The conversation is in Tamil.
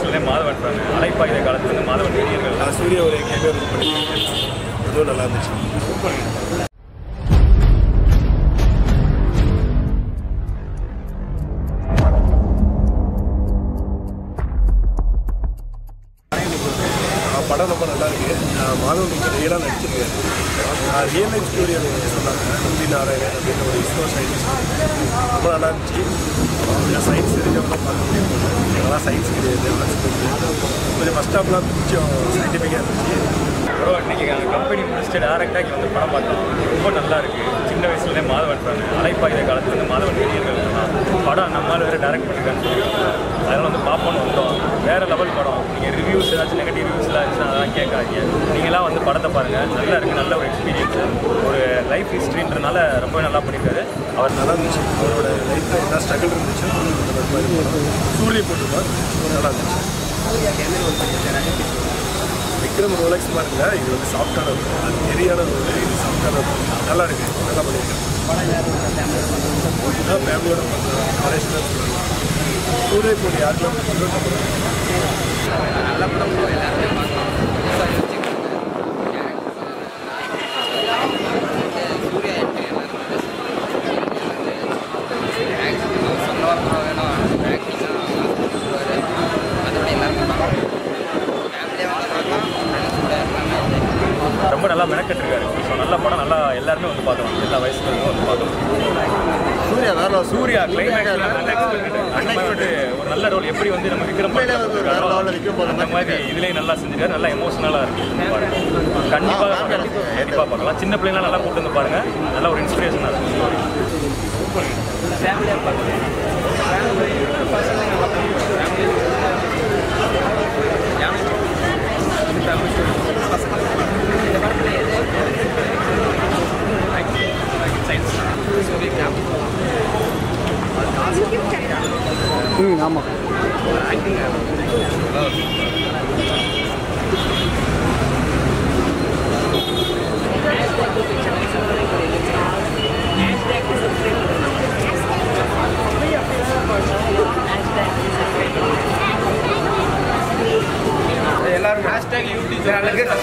வயசுலேயே மாதவன் fan. அலைப்பாயுத காலத்துலேருந்து மாதவன் வெறியர்கள் நான் சூரிய ஒரு கேள்வி பண்ணியிருக்கேன் அதுவும் நல்லா இருந்துச்சு ஆஹ் படம் ரொம்ப நல்லா இருக்கு ஆஹ் மாதவன் ரொம்ப ரியலாக நடிச்சிருக்காரு ரியல் லைஃப் ஸ்டோரி சொன்னாங்க நம்பி நாராயணன் அப்படின்னு ஒரு இஸ்ரோ சயின்டிஸ்ட் ரொம்ப நல்லா இருந்துச்சு கொஞ்சம் சயின்ஸ் தெரிஞ்சவங்க பார்க்க எங்களாம் சயின்ஸ் கிடையாது கொஞ்சம் ஃபஸ்ட் ஹாஃப்லாம் கொஞ்சம் சயின்டிஃபிக்காக இருந்துச்சு ப்ரோ இன்னைக்கு கம்பெனி முடிச்சுட்டு டேரெக்டாக இங்கே வந்து படம் பார்த்தோம் ரொம்ப நல்லா இருக்கு சின்ன வயசுலேயே மாதவன் fan. அலைப்பாயுத காலத்துலேருந்து மாதவன் வெறியர்கள் படம் நம்மளால வேறு டேரக்ட் பண்ணிருக்கான்னு சொல்லியிருக்காங்க அதனால வந்து பார்ப்போம்னு வந்தோம் வேற லெவல் படம் நீங்கள் ரிவ்யூஸ் ஏதாச்சும் நெகட்டிவ் ரிவ்யூஸ்லாம் இருந்துச்சுன்னா அதெல்லாம் கேட்காதீங்க நீங்களாம் வந்து படத்தை பாருங்கள் நல்லா இருக்கு நல்ல ஒரு எக்ஸ்பீரியன்ஸ் ஒரு லைஃப் ஹிஸ்ட்ரின்றனால ரொம்பவே நல்லா பண்ணியிருக்காரு அவர் நல்லா இருந்துச்சு அவரோட லைஃப்பில் என்ன ஸ்ட்ரகிள் இருந்துச்சு அந்த மாதிரி படம். சூரிய போட்டுருப்பார் நல்லா இருந்துச்சு விக்ரம் ரோலக்ஸ் பாருங்க இது வந்து சாஃப்டான ரோல் அது தெரியாத ரோல் இது சாஃப்டான ரோல் நல்லா இருக்கு நல்லா பண்ணியிருக்கேன் ஃபேமிலியோட பண்ணுறேன் காலேஜ் தான் சூரிய போட்டு யாருக்கெல்லாம் பிடிக்குதோ நம்ம ரொம்ப நல்லா மெனக்கெட்டுருக்காரு ஸோ நல்ல படம் நல்லா எல்லாருமே வந்து பார்க்கலாம் எல்லா வயசுலேருந்தும் வந்து பார்க்கலாம் சூர்யா வேற சூர்யா கிளைமேக்ஸ்ல அன்எக்ஸ்பெக்டட் ஒரு நல்ல ரோல் எப்படி வந்து நம்ம விக்ரம் உண்மையிலே வந்து வேற level ல விக்ரம் போற அந்த மாதிரி இதுலயும் நல்லா செஞ்சிருக்காரு நல்லா எமோஷனலா இருக்கு பாருங்க கண்டிப்பா கண்டிப்பா பார்க்கலாம் சின்ன பிள்ளைங்க நல்லா கூட்டு வந்து பாருங்க நல்ல ஒரு இன்ஸ்பிரேஷனா இருக்கு ம் ஆமாம் எல்லாரும் ஹேஷ்டேக் யூடியூப் சேனலுக்கு